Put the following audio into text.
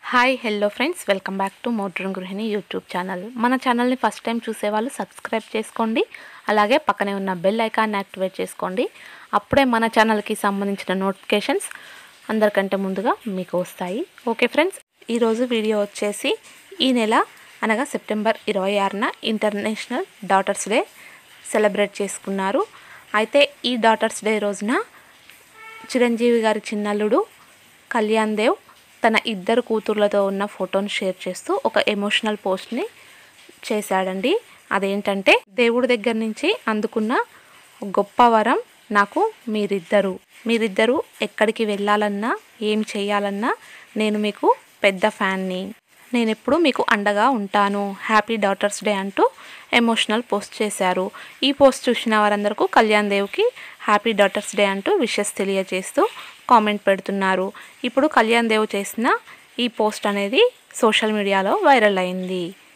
hi hello friends welcome back to modern Gruhini YouTube channel మన ఛానల్ని first time చూసేవాళ్ళు subscribe చేసుకోండి అలాగే పక్కనే ఉన్న బెల్ ఐకాన్ యాక్టివేట్ చేసుకోండి అప్పుడే మన ఛానల్కి సంబంధించిన నోటిఫికేషన్స్ అందరికంటే ముందుగా మీకు వస్తాయి ఓకే ఫ్రెండ్స్ ఈరోజు వీడియో వచ్చేసి ఈ నెల అనగా సెప్టెంబర్ ఇరవై ఆరున ఇంటర్నేషనల్ డాటర్స్ డే సెలబ్రేట్ చేసుకున్నారు అయితే ఈ డాటర్స్ డే రోజున చిరంజీవి గారి చిన్నల్లుడు కళ్యాణ్ దేవ్ తన ఇద్దరు కూతుర్లతో ఉన్న ఫోటోను షేర్ చేస్తూ ఒక ఎమోషనల్ పోస్ట్ని చేశాడండి అదేంటంటే దేవుడి దగ్గర నుంచి అందుకున్న గొప్ప వరం నాకు మీరిద్దరు మీరిద్దరూ ఎక్కడికి వెళ్ళాలన్నా ఏం చేయాలన్నా నేను మీకు పెద్ద ఫ్యాన్ని నేను ఎప్పుడు మీకు అండగా ఉంటాను హ్యాపీ డాటర్స్ డే అంటూ ఎమోషనల్ పోస్ట్ చేశారు ఈ పోస్ట్ చూసిన వారందరికీ కళ్యాణ్ దేవ్కి హ్యాపీ డాటర్స్ డే అంటూ విషెస్ తెలియజేస్తూ కామెంట్ పెడుతున్నారు ఇప్పుడు కళ్యాణ్ దేవ్ చేసిన ఈ పోస్ట్ అనేది సోషల్ మీడియాలో వైరల్ అయింది